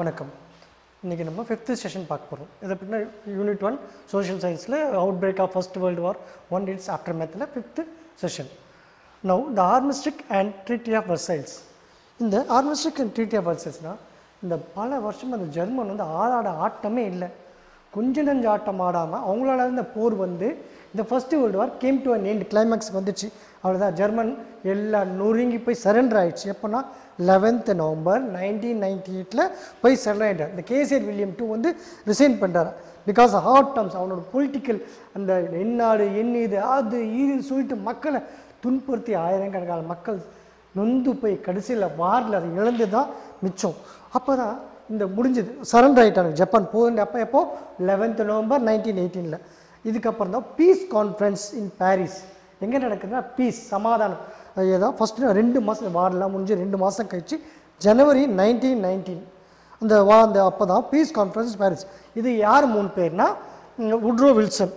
வணக்கம் இன்றைக்கி நம்ம ஃபிஃப்த்து செஷன் பார்க்க போகிறோம் இதை பின்ன யூனிட் ஒன் சோஷியல் சயின்ஸில் outbreak of first world war one it's ஆஃப்டர் மேத்தில் fifth session now the armistice and treaty of Versailles இந்த ஆர்மிஸ்டிக் அண்ட் ட்ரீட்டி ஆஃப் வர்சைல்ஸ்னால் இந்த பல வருஷம் அந்த ஜெர்மன் வந்து ஆளாட ஆட்டமே இல்லை கொஞ்ச நஞ்ச ஆட்டம் ஆடாமல் அவங்களால இந்த போர் வந்து இந்த first world war came to an end climax வந்துச்சு அவ்வளோதான் ஜெர்மன் எல்லாம் நொறுங்கி போய் சரண்டர் ஆயிடுச்சு எப்போனா லெவன்த் நவம்பர் நைன்டீன் நைன்டி எயிட்டில் போய் சரண்டர் ஆகிட்டார் இந்த கேசிஆர் வில்லியம் டூ வந்து ரிசைன் பண்ணுறாரு பிகாஸ் ஹார்ட் டர்ம்ஸ் அவனோட பொலிட்டிக்கல் அந்த என்னாடு என்ன இது அது இது சொல்லிட்டு மக்களை துன்புறுத்தி ஆயிரக்கணக்கான மக்கள் நொந்து போய் கடைசியில் வாரில் அதை இழந்து தான் மிச்சம் அப்போ தான் இந்த முடிஞ்சது சரண்டர் ஆகிட்டாங்க ஜப்பான் போகுது அப்போ எப்போ லெவன்த் நவம்பர் நைன்டீன் எயிட்டீனில் இதுக்கப்புறம் தான் பீஸ் கான்ஃபரன்ஸ் இன் பாரிஸ் எங்கே நடக்குதுன்னா பீஸ் சமாதானம் அது ஏதோ ஃபஸ்ட்டு ரெண்டு மாதம் வாரெலாம் முடிஞ்சு ரெண்டு மாதம் கழிச்சு ஜனவரி நைன்டீன் நைன்டீன் அந்த வா அந்த அப்போ தான் பீஸ் கான்ஃபரன்ஸ் பாரிஸ் இது யார் மூணு பேர்னா உட்ரோ வில்சன்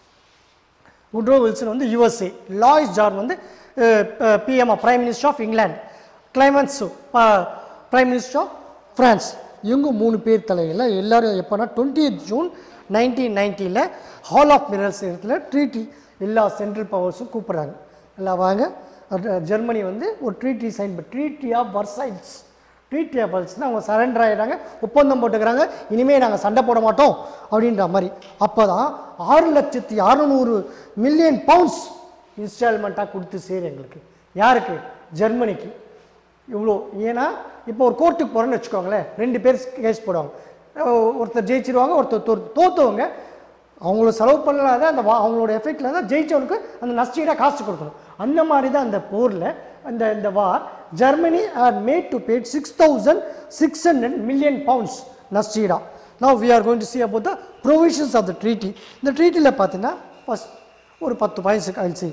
உட்ரோ வில்சன் வந்து யுஎஸ்ஏ லாய்ஸ் ஜார்ன் வந்து PM prime minister of England Clemenceau prime minister of France இவங்க மூணு பேர் தலையில் எல்லாரும் எப்போனா டுவெண்ட்டி ஜூன் நைன்டீன் நைன்ட்டியில் ஹால் ஆஃப் மிரர்ஸ் இடத்துல ட்ரீட்டி எல்லா சென்ட்ரல் பவர்ஸும் கூப்பிட்றாங்க எல்லாம் வாங்க அஹ் ஜெர்மனி வந்து ஒரு ட்ரீட்டி சைன் பண்ண treaty of Versailles treaty of வர்சைல்ஸ்னால் அவங்க சரண்டர் ஆகிட்டாங்க ஒப்பந்தம் போட்டுக்கிறாங்க இனிமேல் நாங்கள் சண்டை போட மாட்டோம் அப்படின்ற மாதிரி அப்போ தான் ஆறு லட்சத்தி அறநூறு மில்லியன் பவுண்ட்ஸ் இன்ஸ்டால்மெண்ட்டாக கொடுத்து சேரு எங்களுக்கு யாருக்கு ஜெர்மனிக்கு இவ்வளோ ஏன்னா இப்போ ஒரு கோர்ட்டுக்கு போகிறேன்னு வச்சுக்கோங்களேன் ரெண்டு பேர் கேஸ் போடுவாங்க அஹ் ஒருத்தர் ஜெயிச்சிருவாங்க ஒருத்தர் தோறு தோத்தவங்க அவங்கள செலவு பண்ணலாத அந்த வா- அவங்களோட எஃபெக்டில் தான் ஜெயிச்சவனுக்கு அந்த நஷ்டீடாக காசு கொடுக்கணும் அந்த மாதிரி தான் அந்த போரில் அந்த இந்த war Germany are made to pay six thousand six hundred million pounds நஷ்டீடா now we are going to see about the provisions of the treaty இந்த ட்ரீட்டியில் பார்த்தீங்கன்னா ஃபஸ்ட் ஒரு பத்து பாயிண்ட்ஸ் கழிச்சு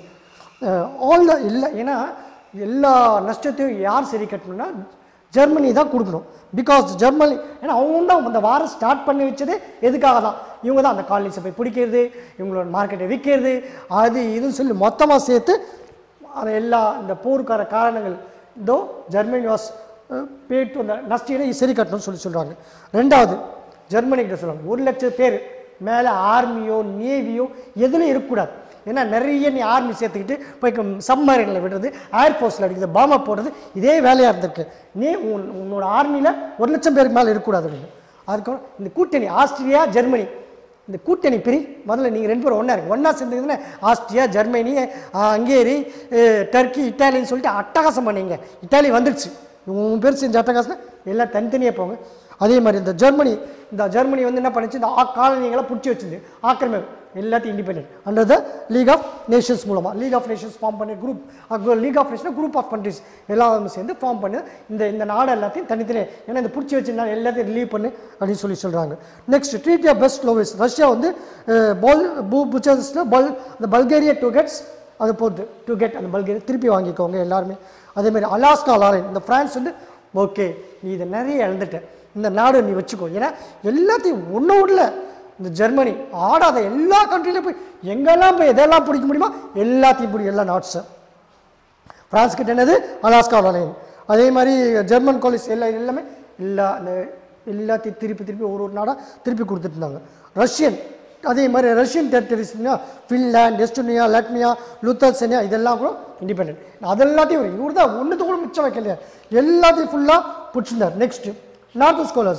ஆல் த இல்லை ஏன்னா எல்லா நஷ்டத்தையும் யார் சரி கட்டணும்னா ஜெர்மனி தான் கொடுக்கணும் பிகாஸ் ஜெர்மனி ஏன்னா அவங்க தான் அந்த வாரம் ஸ்டார்ட் பண்ணி வச்சதே எதுக்காக தான் இவங்க தான் அந்த காலனிஸை போய் பிடிக்கிறது இவங்களோட மார்க்கெட்டை விற்கிறது அது இதுன்னு சொல்லி மொத்தமாக சேர்த்து அது எல்லா இந்த போருக்கார காரணங்கள் இதோ ஜெர்மனி வாஸ் பேட்டு அந்த நஷ்டீனை சரி கட்டணும்னு சொல்லி சொல்கிறாங்க ரெண்டாவது ஜெர்மனிக்கிட்ட சொல்லுவாங்க ஒரு லட்சம் பேர் மேலே ஆர்மியோ நேவியோ எதுலையும் இருக்கக்கூடாது ஏன்னா நிறைய நீ ஆர்மி சேர்த்துக்கிட்டு போய் சப்மரீனில் விடுறது ஏர்ஃபோர்ஸில் அடிக்கிறது பாம்பை போடுறது இதே வேலையாக இருந்திருக்கு நீ உன் உன்னோட ஆர்மியில் ஒரு லட்சம் பேருக்கு மேலே இருக்கக்கூடாது அப்படின்னு அதுக்கப்புறம் இந்த கூட்டணி ஆஸ்திரியா ஜெர்மனி இந்த கூட்டணி பிரி முதல்ல நீங்கள் ரெண்டு பேரும் ஒன்றா இருக்கு ஒன்றா சேர்ந்துருக்குதுன்னா ஆஸ்திரியா ஜெர்மனி ஆஹ், ஹங்கேரி அஹ், டர்க்கி இட்டாலின்னு சொல்லிட்டு அட்டகாசம் பண்ணீங்க இட்டாலி வந்துடுச்சு உங்கள் பேர் செஞ்ச அட்டகாசம் எல்லாம் தனித்தனியாக போங்க அதே மாதிரி இந்த ஜெர்மனி இந்த ஜெர்மனி வந்து என்ன பண்ணுச்சு இந்த ஆ- காலனிகளை பிடிச்சி வச்சிருந்து ஆக்கிரமிப்பு எல்லாத்தையும் independent under the league of nations மூலமாக லீக் ஆஃப் நேஷன்ஸ் ஃபார்ம் பண்ணி group league of nation group of countries எல்லாரும் சேர்ந்து ஃபார்ம் பண்ணி இந்த இந்த நாடு எல்லாத்தையும் தனித்தனியாக ஏன்னா இந்த பிடிச்சி வச்சிருந்தா எல்லாத்தையும் ரிலீவ் பண்ணு அப்படின்னு சொல்லி சொல்கிறாங்க next treaty of Brest Litovsk Russia வந்து பால் பூ புச்சர்ஸில் பல் அந்த பல்கேரியா டு கெட்ஸ் அது போகுது டு கெட் அந்த பல்கேரியா திருப்பி வாங்கிக்கோங்க எல்லாருமே அதேமாதிரி அலாஸ்கா லாரன் இந்த ஃப்ரான்ஸ் வந்து ஓகே நீ இதை நிறைய இழந்துட்ட இந்த நாடு நீ வச்சுக்கோ ஏன்னா எல்லாத்தையும் ஒன்று விடல இந்த ஜெர்மனி ஆடாத எல்லா கண்ட்ரிலையும் போய் எங்கெல்லாம் போய் எதெல்லாம் பிடிக்க முடியுமோ எல்லாத்தையும் பிடி எல்லா நாட்ஸை பிரான்ஸ் கிட்ட என்னது அலாஸ்கா லைன் அதே மாதிரி ஜெர்மன் காலேஜ் எல்லா எல்லாமே எல்லா அந்த எல்லாத்தையும் திருப்பி திருப்பி ஒரு ஒரு நாடாக திருப்பி கொடுத்துட்டு இருந்தாங்க ரஷ்யன் அதே மாதிரி ரஷ்யன் டெரிட்டரிஸ்னா ஃபின்லாண்ட் எஸ்டோனியா லாட்மியா லுத்தர்சனியா இதெல்லாம் கூட இண்டிபெண்டன்ட் அதெல்லாத்தையும் இவர் தான் ஒன்றுத்து கூட மிச்சம் வைக்கலையா எல்லாத்தையும் ஃபுல்லாக பிடிச்சிருந்தார் நெக்ஸ்ட்டு நார்த் ஸ்காலர்ஸ்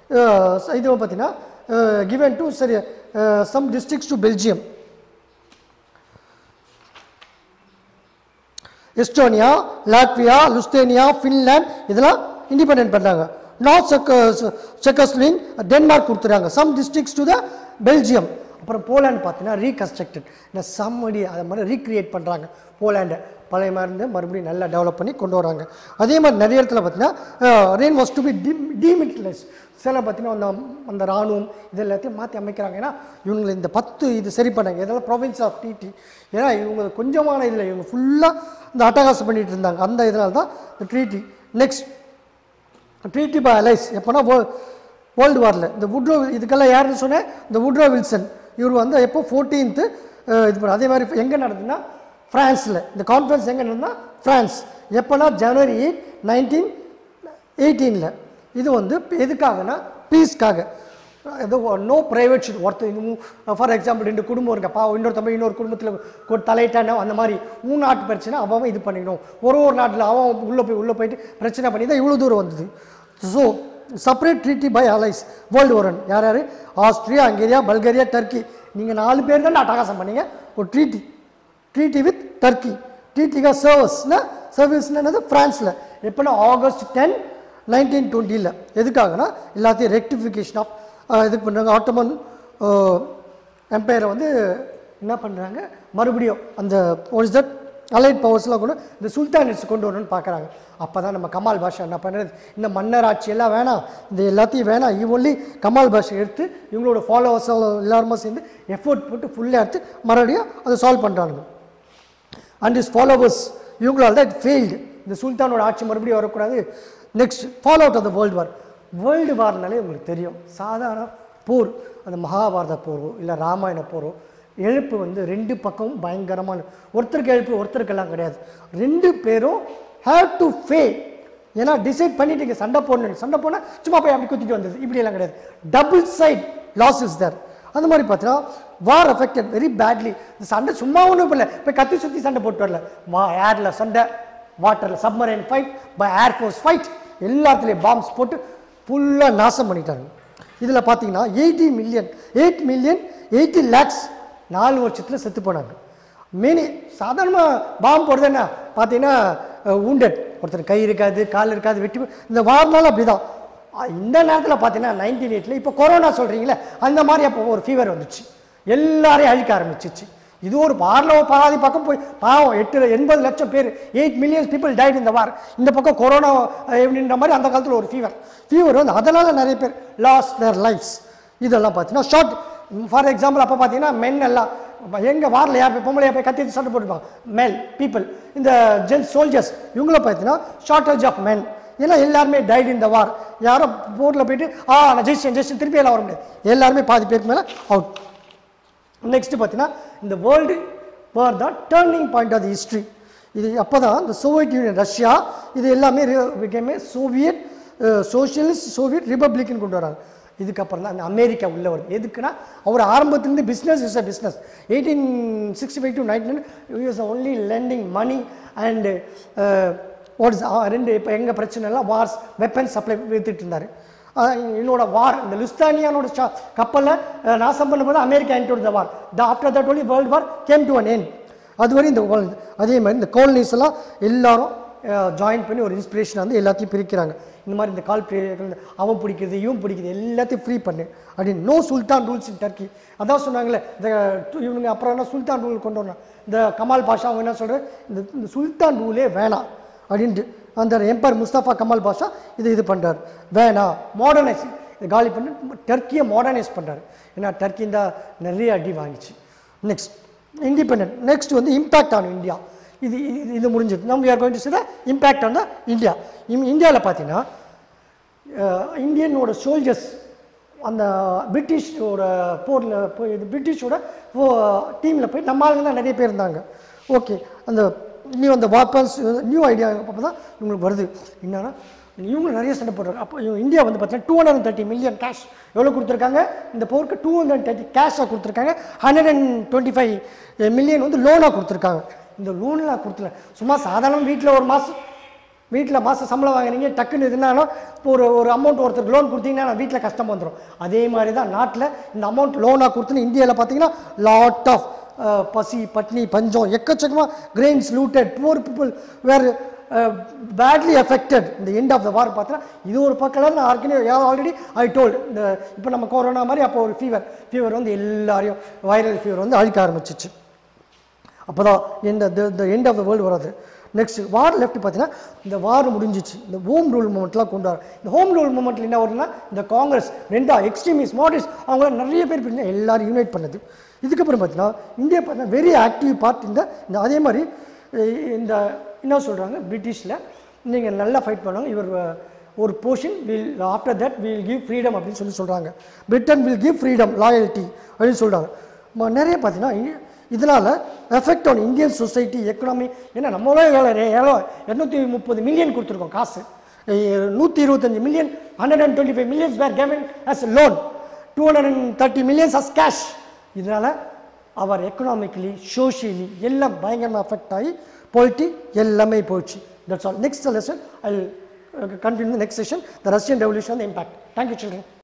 இது பார்த்தீங்கன்னா கிவன் டு சரி some districts to Belgium Estonia Latvia Lithuania Finland இதெல்லாம் இண்டிபெண்டன்ட் பண்ணாங்க நார்த் செக்க செக்கஸ்லின் டென்மார்க் கொடுத்துறாங்க some districts to the Belgium அப்புறம் போலாண்ட் பார்த்தீங்கன்னா ரீகன்ஸ்ட்ரக்டட் இந்த சம்மடி அதை மாதிரி ரீக்ரியேட் பண்ணுறாங்க போலாண்டை பழைய மாதிரி இருந்து மறுபடியும் நல்லா டெவலப் பண்ணி கொண்டு வராங்க அதே மாதிரி நிறைய இடத்துல பார்த்தீங்கன்னா ரெயின் வாஸ் டு பி டி டிமிட்டலைஸ் சில பார்த்தீங்கன்னா அந்த அந்த ராணுவம் இது எல்லாத்தையும் மாற்றி அமைக்கிறாங்க ஏன்னா இவங்களை இந்த பத்து இது சரி பண்ணாங்க இதெல்லாம் ப்ரொவின்ஸ் ஆஃப் டிடி ஏன்னா இவங்க கொஞ்சமான இதில் இவங்க ஃபுல்லாக இந்த அட்டகாசம் பண்ணிட்டு இருந்தாங்க அந்த இதனால தான் இந்த treaty next treaty by allies எப்போனா வேர்ல்டு வாரில் இந்த வுட்ரோ இதுக்கெல்லாம் யாருன்னு சொன்னேன் இந்த வுட்ரோ வில்சன் இவர் வந்து எப்போ ஃபோர்டீன்த்து இது பண்ண அதே மாதிரி எங்கே நடக்குதுன்னா ஃப்ரான்ஸில் இந்த கான்ஃபரன்ஸ் எங்கே நடந்ததுன்னா ஃப்ரான்ஸ் எப்போனா ஜனவரி எயிட் நைன்டீன் எயிட்டீனில் இது வந்து எதுக்காகனா பீஸ்க்காக ஏதோ நோ ப்ரைவேட் ஷிட் ஒருத்தர் ஃபார் எக்ஸாம்பிள் ரெண்டு குடும்பம் இருக்கப்பா இன்னொருத்தவங்க இன்னொரு குடும்பத்தில் தலையிட்டானோ அந்த மாதிரி உன் நாட்டு பிரச்சனை அவன் அவன் இது பண்ணிக்கணும் ஒரு ஒரு நாட்டில் அவன் உள்ளே போய் உள்ளே போயிட்டு பிரச்சனை பண்ணி தான் இவ்வளோ தூரம் வந்தது so separate treaty by allies world ஒரன் யார் யார் ஆஸ்திரியா ஹங்கேரியா பல்கேரியா டர்க்கி நீங்கள் நாலு பேர் தான் அட்டகாசம் பண்ணீங்க ஒரு ட்ரீட்டி ட்ரீட்டி வித் டர்க்கி ட்ரீட்டிக்காக சர்வஸ்னா சர்வீஸ்னா என்னது ஃப்ரான்ஸில் எப்போனா ஆகஸ்ட் டென் நைன்டீன் டுவெண்ட்டியில் எதுக்காகனா எல்லாத்தையும் ரெக்டிஃபிகேஷன் ஆஃப் இதுக்கு பண்ணுறாங்க ஆட்டோமன் எம்பையரை வந்து என்ன பண்ணுறாங்க மறுபடியும் அந்த ஒன்ஸ் தட் அலைட் பவர்ஸ்லாம் கூட இந்த சுல்தானிட்ஸ் கொண்டு வரணும்னு பார்க்குறாங்க அப்போ தான் நம்ம கமால் பாஷா என்ன பண்ணுறது இந்த மன்னர் ஆட்சி எல்லாம் வேணாம் இந்த எல்லாத்தையும் வேணாம் இவ் ஒன்லி கமால் பாஷா எடுத்து இவங்களோட ஃபாலோவர்ஸ் எல்லாருமே சேர்ந்து எஃபோர்ட் போட்டு ஃபுல்லாக எடுத்து மறுபடியும் அதை சால்வ் பண்ணுறாங்க அண்ட் இஸ் ஃபாலோவர்ஸ் இவங்களால் தான் இட் ஃபெயில்டு இந்த சுல்தானோட ஆட்சி மறுபடியும் வரக்கூடாது next fallout of the world war world வார்னாலே உங்களுக்கு தெரியும் சாதாரண போர் அந்த மகாபாரத போரோ இல்லை ராமாயண போரோ எழுப்பு வந்து ரெண்டு பக்கமும் பயங்கரமான ஒருத்தருக்கு எழுப்பு ஒருத்தருக்கெல்லாம் கிடையாது ரெண்டு பேரும் ஹேவ் டு ஃபே ஏன்னா டிசைட் பண்ணிட்டீங்க சண்டை போடணும் சண்டை போனால் சும்மா போய் அப்படி குத்திட்டு வந்தது இப்படியெல்லாம் கிடையாது double side loss is there அந்த மாதிரி பார்த்தீங்கன்னா வார் அஃபெக்டட் வெரி பேட்லி இந்த சண்டை சும்மா ஒன்றும் இல்லை போய் கத்தி சுற்றி சண்டை போட்டு வரல வா ஏரில் சண்டை வாட்டரில் submarine fight by air force fight எல்லாத்துலேயும் பாம்ஸ் போட்டு ஃபுல்லாக நாசம் பண்ணிட்டாங்க இதில் பார்த்தீங்கன்னா eighty million eight million eighty lakhs நாலு வருஷத்தில் செத்து போனாங்க மீனி சாதாரணமாக பாம்பு போடுறது என்ன பார்த்தீங்கன்னா ஊண்டட் ஒருத்தர் கை இருக்காது கால் இருக்காது வெட்டி போ- இந்த வார்னால அப்படி தான் இந்த நேரத்தில் பார்த்தீங்கன்னா நைன்டீன் எயிட்டில் இப்போ கொரோனா சொல்கிறீங்களே அந்த மாதிரி அப்போ ஒரு ஃபீவர் வந்துச்சு எல்லாரையும் அழிக்க ஆரம்பிச்சிச்சு இது ஒரு பார்ல பாதி பக்கம் போய் பாவம் எட்டு எண்பது லட்சம் பேர் எயிட் மில்லியன்ஸ் பீப்புள் டைட் இந்த வார் இந்த பக்கம் கொரோனா எப்படின்ற மாதிரி அந்த காலத்தில் ஒரு ஃபீவர் ஃபீவர் வந்து அதனால் நிறைய பேர் லாஸ் their லைஃப்ஸ் இதெல்லாம் பார்த்தீங்கன்னா ஷார்ட் ஃபார் எக்ஸாம்பிள் அப்போ பார்த்தீங்கன்னா மென் எல்லாம் எங்க வாரில் யார் போய் பொம்பளையா போய் கத்தி எடுத்து சண்டை போட்டுப்பாங்க மேல் பீப்புள் இந்த ஜென்ஸ் சோல்ஜர்ஸ் இவங்கள பார்த்தீங்கன்னா ஷார்ட்டேஜ் ஆஃப் men ஏன்னா எல்லாருமே டைட் இந்த வார் யாரும் போர்டில் போயிட்டு ஆ நான் ஜெயிச்சேன் ஜெயிச்சேன் திருப்பி எல்லாம் வர முடியாது எல்லாருமே பாதி பேருக்கு மேலே அவுட் நெக்ஸ்ட் பார்த்தீங்கன்னா இந்த வேர்ல்டு வார் தான் turning point of the history இது அப்போ தான் இந்த சோவியத் யூனியன் ரஷ்யா இது எல்லாமே விகமே சோவியட் சோஷியலிஸ்ட் சோவியட் ரிப்பப்ளிக்னு கொண்டு வராங்க இதுக்கப்புறம் தான் அந்த அமெரிக்கா உள்ள வருது எதுக்குன்னா அவர் ஆரம்பத்துலேருந்து business is a business eighteen sixty five to nineteen US only landing money and watts ரெண்டு இப்போ எங்கள் பிரச்சனைலாம் வார்ஸ் வெப்பன்ஸ் சப்ளை வித்துட்டு இருந்தார் என்னோட வார் இந்த லுஸ்தானியானோட ஷா கப்பலில் அஹ், நாசம் பண்ணும்போது America என்டோட the war the after that only world war came to an என் அதுவரை இந்த world- அதே மாதிரி இந்த காலனிஸ் எல்லாம் எல்லாரும் ஜாயின் பண்ணி ஒரு இன்ஸ்பிரேஷன் வந்து எல்லாத்தையும் பிரிக்கிறாங்க இந்த மாதிரி இந்த கால் பிளேயர்கள் அவன் பிடிக்கிறது இவன் பிடிக்கிறது எல்லாத்தையும் ஃப்ரீ பண்ணு அப்படின்னு நோ சுல்தான் ரூல்ஸ் இன் டர்க்கி அதான் சொன்னாங்களே இந்த டு- இவனுங்க அப்புறம் என்ன சுல்தான் ரூல் கொண்டு வரணும் இந்த கமால் பாஷா அவங்க என்ன சொல்கிறது இந்த இந்த சுல்தான் ரூலே வேணாம் அப்படின்ட்டு அந்த எம்பர் முஸ்தபா கமால் பாஷா இது இது பண்ணுறாரு வேணாம் மாடர்னைஸ் இது காலி பண்ணி டர்க்கியை மாடர்னைஸ் பண்ணுறாரு ஏன்னா டர்க்கி இந்த நிறைய அடி வாங்கிச்சு நெக்ஸ்ட் இண்டிபெண்ட் நெக்ஸ்ட் வந்து இம்பேக்ட் ஆன் இந்தியா இது இது- இது முடிஞ்சது நம்ம are going to see the impact on the India இந்தியாவில் பார்த்தீங்கன்னா இந்தியனோட சோல்ஜர்ஸ் அந்த பிரிட்டிஷோட போரில் போய் இது பிரிட்டிஷோட டீமில் போய் நம்ம ஆளுங்க தான் நிறைய பேர் இருந்தாங்க ஓகே அந்த நியூ அந்த வாப்பன்ஸ் நியூ ஐடியா அப்போ தான் உங்களுக்கு வருது என்னன்னா இவங்க நிறைய சண்டை போடுறாங்க அப்போ இவங்க இந்தியா வந்து பார்த்தீங்கன்னா two hundred thirty million cash எவ்வளோ கொடுத்துருக்காங்க இந்த போருக்கு டூ ஹண்ட்ரட் தேர்ட்டி கேஷாக கொடுத்துருக்காங்க hundred and twenty five million வந்து லோனாக கொடுத்துருக்காங்க இந்த லோன்லாம் கொடுத்துல சும்மா சாதாரண வீட்டில் ஒரு மாதம் வீட்டில் மாதம் சம்பளம் வாங்குறீங்க டக்குன்னு இதுனாலும் இப்போ ஒரு ஒரு அமௌண்ட் ஒருத்தருக்கு லோன் கொடுத்தீங்கன்னா வீட்டில் கஷ்டம் வந்துடும் அதே மாதிரி தான் நாட்டில் இந்த அமௌண்ட் லோனாக கொடுத்துன்னு இந்தியாவில் பார்த்தீங்கன்னா லாட் ஆஃப் பசி பட்னி பஞ்சம் எக்கச்சக்கமாக கிரெயின்ஸ் லூட்டட் புவர் பீப்புள் வேறு பேட்லி அஃபெக்டட் இந்த எண்ட் ஆஃப் த வார் பார்த்தீங்கன்னா இது ஒரு பக்கம் நான் ஆர்கனே ஆல்ரெடி ஐ டோல்டு இந்த இப்போ நம்ம கொரோனா மாதிரி அப்போ ஒரு ஃபீவர் ஃபீவர் வந்து எல்லாரையும் வைரல் ஃபீவர் வந்து அழிக்க ஆரம்பிச்சிச்சு அப்போ தான் இந்த the end of the world வராது நெக்ஸ்ட் வார் லெஃப்ட் பார்த்தீங்கன்னா இந்த வார் முடிஞ்சிச்சு இந்த ஹோம் ரூல் மூமெண்ட்லாம் கொண்டு வர இந்த ஹோம் ரூல் மூமெண்ட்டில் என்ன வருதுன்னா இந்த காங்கிரஸ் ரெண்டா எக்ஸ்ட்ரீமிஸ்ட் மாடர்ஸ் அவங்கள நிறைய பேர் பிரிஞ்சு எல்லாரும் யூனைட் பண்ணது இதுக்கப்புறம் பார்த்தீங்கன்னா இந்தியா பார்த்தீங்கன்னா வெரி ஆக்டிவ் பார்ட் இந்த இந்த அதே மாதிரி அஹ், இந்த என்ன சொல்கிறாங்க பிரிட்டிஷில் நீங்கள் நல்லா ஃபைட் பண்ணுவாங்க இவர் அஹ், ஒரு portion will after that will give freedom அப்படின்னு சொல்லி சொல்கிறாங்க Britain will give freedom loyalty அப்படின்னு சொல்கிறாங்க ம- நிறைய பார்த்தீங்கன்னா இ- இதனால் effect on Indian society economy ஏன்னா நம்மளே ஏழை ஏழோ இரநூத்தி முப்பது மில்லியன் கொடுத்துருக்கோம் காசு நூற்றி இருபத்தஞ்சு million hundred and twenty five millions where haven as loan two hundred and thirty millions as cash இதனால் அவர் எக்கனாமிக்கலி சோஷியலி எல்லாம் பயங்கரமாக அஃபெக்ட் ஆகி போயிட்டு எல்லாமே போயிடுச்சு that's all next lesson I continue next session the Russian revolution impact thank you children